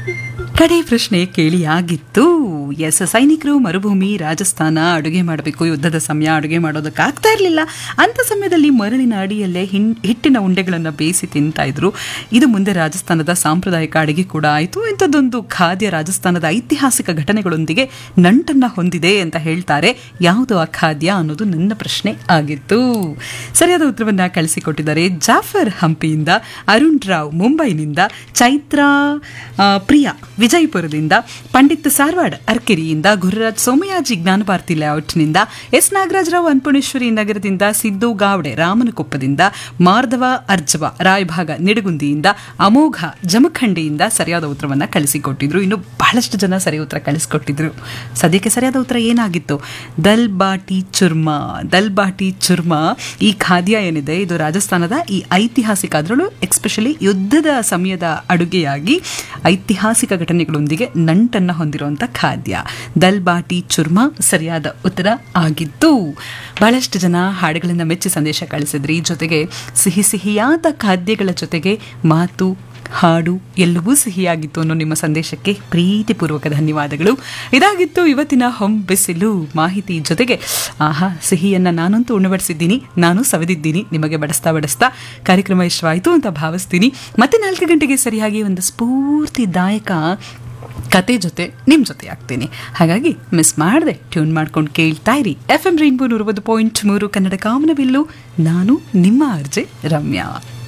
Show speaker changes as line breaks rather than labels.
ಕಡೆ ಪ್ರಶ್ನೆ ಕೇಳಿ ಆಗಿತ್ತು ಎಸ್ ಸೈನಿಕರು ಮರುಭೂಮಿ ರಾಜಸ್ಥಾನ ಅಡುಗೆ ಮಾಡಬೇಕು ಯುದ್ಧದ ಸಮಯ ಅಡುಗೆ ಮಾಡೋದಕ್ಕೆ ಆಗ್ತಾ ಇರಲಿಲ್ಲ ಅಂಥ ಸಮಯದಲ್ಲಿ ಮರಳಿನ ಅಡಿಯಲ್ಲೇ ಹಿನ್ ಹಿಟ್ಟಿನ ಉಂಡೆಗಳನ್ನು ಬೇಯಿಸಿ ತಿಂತಾ ಇದ್ರು ಇದು ಮುಂದೆ ರಾಜಸ್ಥಾನದ ಸಾಂಪ್ರದಾಯಿಕ ಅಡುಗೆ ಕೂಡ ಆಯಿತು ಇಂಥದ್ದೊಂದು ಖಾದ್ಯ ರಾಜಸ್ಥಾನದ ಐತಿಹಾಸಿಕ ಘಟನೆಗಳೊಂದಿಗೆ ನಂಟನ್ನ ಹೊಂದಿದೆ ಅಂತ ಹೇಳ್ತಾರೆ ಯಾವುದು ಆ ಖಾದ್ಯ ಅನ್ನೋದು ನನ್ನ ಪ್ರಶ್ನೆ ಆಗಿತ್ತು ಸರಿಯಾದ ಉತ್ತರವನ್ನ ಕಳಿಸಿಕೊಟ್ಟಿದ್ದಾರೆ ಜಾಫರ್ ಹಂಪಿಯಿಂದ ಅರುಣ್ ರಾವ್ ಮುಂಬೈನಿಂದ ಚೈತ್ರ ಆ, ಪ್ರಿಯಾ ವಿಜಯಪುರದಿಂದ ಪಂಡಿತ್ ಸಾರ್ವಾಡ್ ಅರ್ಕೆರಿಯಿಂದ ಗುರುರಾಜ್ ಸೋಮಯಾಜಿ ಜ್ಞಾನಭಾರತಿ ಲೇಔಟ್ನಿಂದ ಎಸ್ ನಾಗರಾಜರಾವ್ ಅನ್ಪುಣೇಶ್ವರಿ ನಗರದಿಂದ ಸಿದ್ದು ಗಾವಡೆ ರಾಮನಕೊಪ್ಪದಿಂದ ಮಾರ್ಧವ ಅರ್ಜವ ರಾಯಭಾಗ ನಿಡಗುಂದಿಯಿಂದ ಅಮೋಘ ಜಮಖಂಡಿಯಿಂದ ಸರಿಯಾದ ಉತ್ತರವನ್ನ ಕಳಿಸಿಕೊಟ್ಟಿದ್ರು ಇನ್ನು ಬಹಳಷ್ಟು ಜನ ಸರಿ ಉತ್ತರ ಕಳಿಸಿಕೊಟ್ಟಿದ್ರು ಸದ್ಯಕ್ಕೆ ಸರಿಯಾದ ಉತ್ತರ ಏನಾಗಿತ್ತು ದಲ್ ಬಾಟಿ ಚುರ್ಮಾ ದಲ್ ಬಾಟಿ ಚುರ್ಮಾ ಈ ಖಾದ್ಯ ಏನಿದೆ ಇದು ರಾಜಸ್ಥಾನದ ಈ ಐತಿಹಾಸಿಕ ಅದರಲ್ಲೂ ಎಕ್ಸ್ಪೆಷಲಿ ಯುದ್ಧದ ಸಮಯದ ಅಡುಗೆಯಾಗಿ ಐತಿಹಾಸಿಕ ಘಟನೆಗಳೊಂದಿಗೆ ನಂಟನ್ನ ಹೊಂದಿರುವಂಥ ಖಾದ್ಯ ದಲ್ ಬಾಟಿ ಚುರ್ಮಾ ಸರಿಯಾದ ಉತ್ತರ ಆಗಿತ್ತು ಬಹಳಷ್ಟು ಜನ ಹಾಡುಗಳನ್ನು ಮೆಚ್ಚಿ ಸಂದೇಶ ಕಳಿಸಿದ್ರಿ ಜೊತೆಗೆ ಸಿಹಿ ಸಿಹಿಯಾದ ಖಾದ್ಯಗಳ ಜೊತೆಗೆ ಮಾತು ಹಾಡು ಎಲ್ಲವೂ ಸಿಹಿಯಾಗಿತ್ತು ಅನ್ನೋ ನಿಮ್ಮ ಸಂದೇಶಕ್ಕೆ ಪ್ರೀತಿಪೂರ್ವಕ ಧನ್ಯವಾದಗಳು ಇದಾಗಿತ್ತು ಇವತ್ತಿನ ಹೊಂಬಿಸಿಲು ಮಾಹಿತಿ ಜೊತೆಗೆ ಆಹಾ ಸಿಹಿಯನ್ನ ನಾನಂತೂ ಉಣಬಡಿಸಿದ್ದೀನಿ ನಾನು ಸವೆದಿದ್ದೀನಿ ನಿಮಗೆ ಬಡಿಸ್ತಾ ಬಡಿಸ್ತಾ ಕಾರ್ಯಕ್ರಮ ಇಷ್ಟವಾಯಿತು ಅಂತ ಭಾವಿಸ್ತೀನಿ ಮತ್ತೆ ನಾಲ್ಕು ಗಂಟೆಗೆ ಸರಿಯಾಗಿ ಒಂದು ಸ್ಫೂರ್ತಿದಾಯಕ ಕತೆ ಜೊತೆ ನಿಮ್ಮ ಜೊತೆ ಆಗ್ತೀನಿ ಹಾಗಾಗಿ ಮಿಸ್ ಮಾಡದೆ ಟ್ಯೂನ್ ಮಾಡ್ಕೊಂಡು ಕೇಳ್ತಾ ಇರಿ ಎಫ್ ಎಂ ರೈನ್ಬೋ ನೂರವತ್ತು ಪಾಯಿಂಟ್ ಮೂರು ಕನ್ನಡ ಕಾಮನಬಿಲ್ಲು ನಾನು ನಿಮ್ಮ ಅರ್ಜೆ ರಮ್ಯಾ